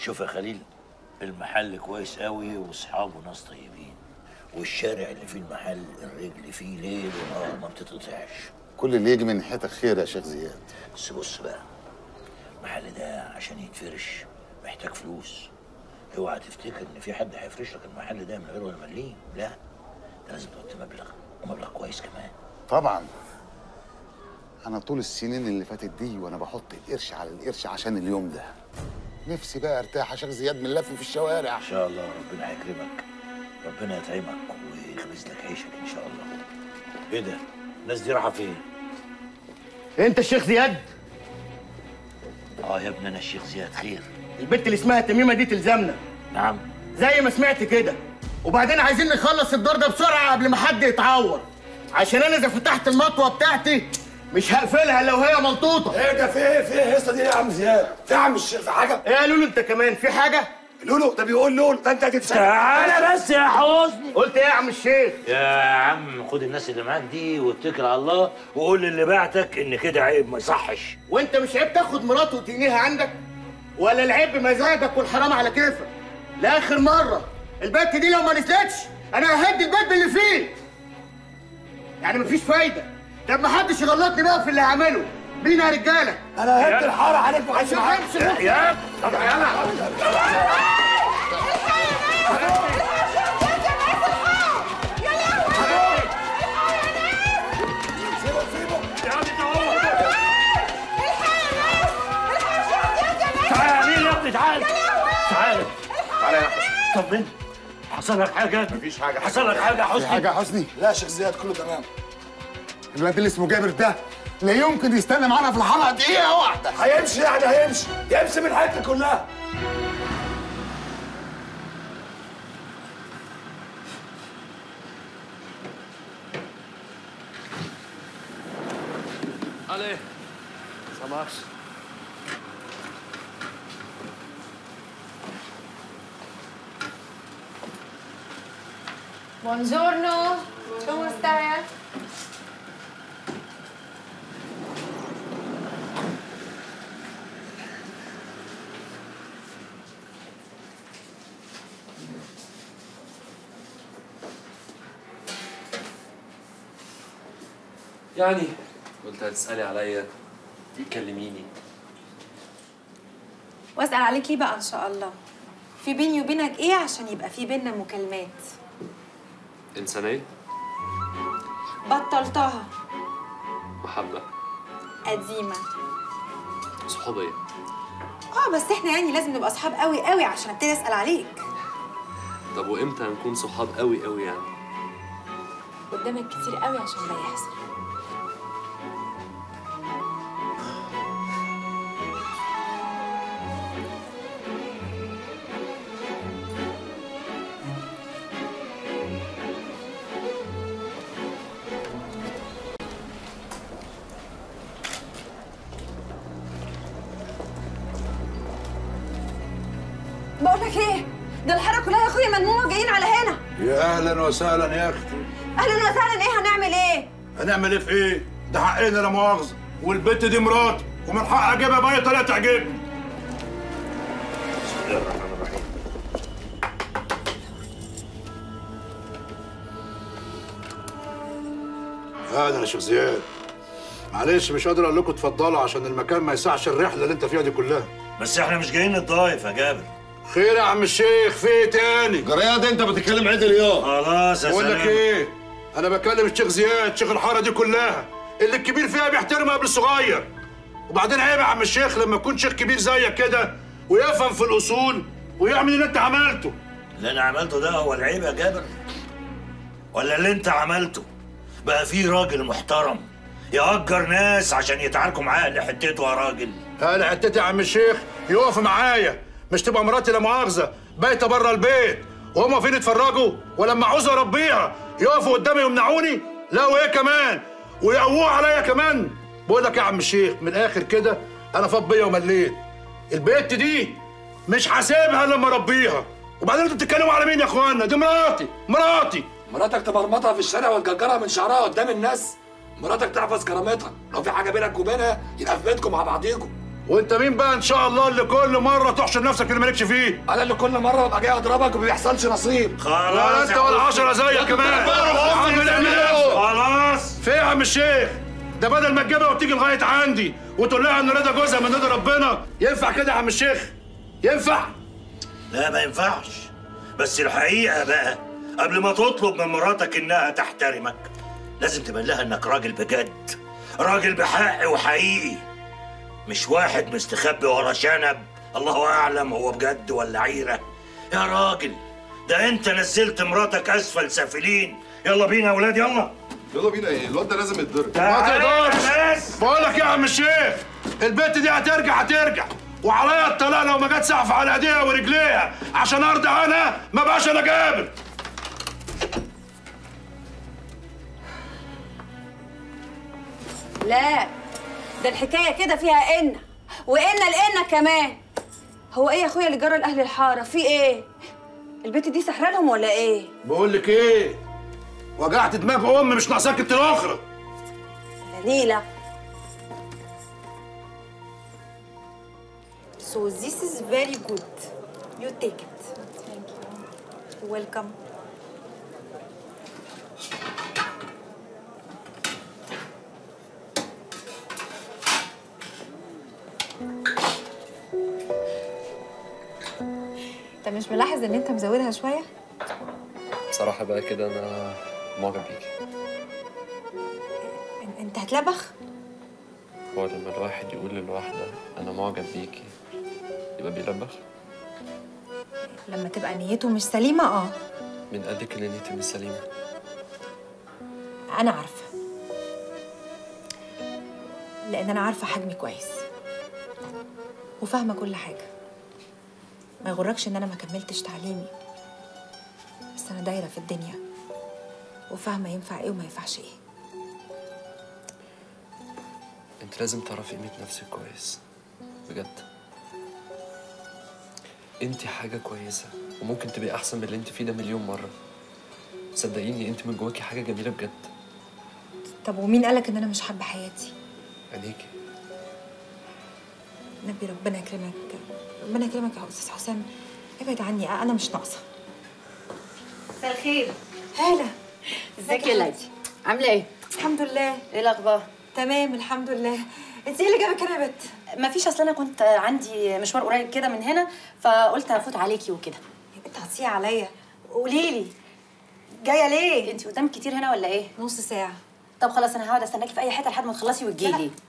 شوف يا خليل المحل كويس قوي واصحابه ناس طيبين والشارع اللي فيه المحل الرجل فيه ليل ونهار ما بتتقطعش كل اللي يجي من ناحيتك خير يا شيخ زياد بس بص بقى المحل ده عشان يتفرش محتاج فلوس اوعى تفتكر ان في حد هيفرش لك المحل ده من غير ولا مليم لا ده لازم تحط مبلغ ومبلغ كويس كمان طبعا انا طول السنين اللي فاتت دي وانا بحط القرش على القرش عشان اليوم ده نفسي بقى ارتاح يا شيخ زياد من اللف في الشوارع ان شاء الله ربنا هيكرمك ربنا يطعمك ويخبز لك عيشك ان شاء الله ايه ده الناس دي رايحه فين انت الشيخ زياد اه يا ابني انا الشيخ زياد خير البت اللي اسمها تميمه دي تلزمنا نعم زي ما سمعت كده وبعدين عايزين نخلص الدور ده بسرعه قبل ما حد يتعور عشان انا اذا فتحت المطوه بتاعتي مش هقفلها لو هي ملطوطه ايه ده في ايه في ايه الهيصه دي يا عم زياد في يا عم الشيخ في حاجه ايه يا لولو انت كمان في حاجه لولو ده بيقول لولو ده انت هتتسال تعالى بس يا حسني قلت ايه يا عم الشيخ يا عم خد الناس اللي معاك دي واتكل على الله وقول للي بعتك ان كده عيب ما يصحش وانت مش عيب تاخد مراته وتنيها عندك ولا العيب بمزاجك والحرام على كيفك لاخر مره البت دي لو ما نزلتش انا ههدي البيت باللي فيه يعني مفيش فايده طب ما حدش يغلطني بقى في اللي هعمله بينا يا رجاله انا هدي الحاره عليك وعايز عشان امشي يا طب تعالى مين يا ابني تعالى تعالى تعالى يا حسن طمني حصل لك حاجه مفيش حاجه حصل لك حاجه يا في حسني حاجه يا حسني لا يا شيخ زياد كله تمام الواد اللي اسمه جابر ده لا يمكن يستنى معانا في الحلقه دقيقه واحده هيمشي يعني هيمشي يمشي من الحته كلها Allez, ça marche. Buongiorno, come stai? يعني قلت هتسألي عليا تكلميني واسأل عليك ليه بقى إن شاء الله؟ في بيني وبينك إيه عشان يبقى في بينا مكالمات؟ إنسانية بطلتها محبة قديمة صحوبية اه بس احنا يعني لازم نبقى اصحاب قوي قوي عشان ابتدي اسال عليك طب وإمتى هنكون صحاب قوي قوي يعني قدامك كتير قوي عشان ده يحصل بقول لك ايه ده الحاره كلها يا اخويا ملمومه وجايين على هنا يا اهلا وسهلا يا اختي اهلا وسهلا ايه هنعمل ايه هنعمل ايه في ايه؟ ده حقنا لا مؤاخذه والبت دي مراتي ومن حقي اجيبها باي طريقه تعجبني بسم الله الرحمن الرحيم اهلا يا شيخ زياد معلش مش قادر اقول لكم اتفضلوا عشان المكان ما يسعش الرحله اللي انت فيها دي كلها بس احنا مش جايين نتضايف يا جابر خير يا عم الشيخ في ايه تاني جرياد انت بتتكلم عدل يا خلاص يا بقول لك سلام ايه انا بكلم الشيخ زياد شيخ الحاره دي كلها اللي الكبير فيها بيحترم قبل الصغير وبعدين عيب يا عم الشيخ لما يكون شيخ كبير زيك كده ويفهم في الاصول ويعمل اللي انت عملته اللي انا عملته ده هو العيب يا جابر ولا اللي انت عملته بقى في راجل محترم يأجر ناس عشان يتعاركوا معاه اللي حتته يا راجل انا حتتي يا عم الشيخ يقف معايا مش تبقى مراتي لا مؤاخذه بايته بره البيت وهم فين يتفرجوا ولما عاوز اربيها يقفوا قدامي يمنعوني لا وايه كمان ويقووها عليا كمان بقول لك يا عم الشيخ من الاخر كده انا فاض بيا ومليت البيت دي مش هسيبها لما اربيها وبعدين انتوا بتتكلموا على مين يا اخوانا دي مراتي مراتي مراتك تمرمطها في الشارع وتجرجرها من شعرها قدام الناس مراتك تحفظ كرامتها لو في حاجه بينك وبينها يبقى في بيتكم مع بعضيكم وانت مين بقى ان شاء الله اللي كل مره تحشر نفسك اللي مالكش فيه انا اللي كل مره ببقى جاي اضربك وما بيحصلش نصيب ولا انت ولا عشرة زيك كمان يا عم الامام خلاص في يا عم الشيخ ده بدل ما تجيبها وتيجي لغايه عندي وتقول لها ان رضا جوزها من رضا ربنا ينفع كده يا عم الشيخ ينفع لا ما ينفعش بس الحقيقة بقى قبل ما تطلب من مراتك إنها تحترمك لازم تبين لها إنك راجل بجد راجل بحق وحقيقي مش واحد مستخبي ورا شنب الله أعلم هو بجد ولا عيرة يا راجل ده أنت نزلت مراتك أسفل سافلين يلا بينا يا ولاد يلا يلا بينا ايه الواد ده لازم يتضرب ما تقدرش بس بقول لك يا عم الشيخ البنت دي هترجع هترجع وعليا الطلاق لو ما جت سقف على ايديها ورجليها عشان ارضى عنها ما بقاش انا جابر لا ده الحكايه كده فيها ان وان لان كمان هو ايه يا اخويا اللي جرى لاهل الحاره في ايه البت دي سحرة لهم ولا ايه بقول لك ايه وجعت دماغ امي مش ناقصاك انت الاخرى ليلى So this is very good. You take it. Thank you. Welcome. انت مش ملاحظ ان انت مزودها شويه بصراحة بقى كده أنا معجب بيكي انت هتلبخ هو لما الواحد يقول للواحدة أنا معجب بيكي يبقى بيلبخ لما تبقى نيته مش سليمه اه من قالك إن نيتي مش سليمة انا عارفه لان انا عارفه حجمي كويس وفاهمه كل حاجه ما يغركش ان انا ما كملتش تعليمي بس انا دايره في الدنيا وفاهمه ينفع ايه وما ينفعش ايه أنت لازم تعرفي قيمة نفسك كويس بجد أنت حاجة كويسة وممكن تبقي أحسن من اللي أنت فيه ده مليون مرة صدقيني أنت من جواكي حاجة جميلة بجد طب ومين قالك ان انا مش حابه حياتي عينيكي نبي ربنا يكرمك ربنا يكرمك يا استاذ حسام ابعد عني انا مش ناقصه مساء الخير هاله ازيك يا ليدي عامله ايه الحمد لله ايه الاخبار تمام الحمد لله انت ايه اللي جابك هنا يا بت ما فيش اصل انا كنت عندي مشوار قريب كده من هنا فقلت افوت عليكي وكده يا بت هتصيع عليا قولي لي جايه ليه انت قدامك كتير هنا ولا ايه نص ساعه طب خلاص انا هقعد استناكي في اي حته لحد ما تخلصي وتجيلي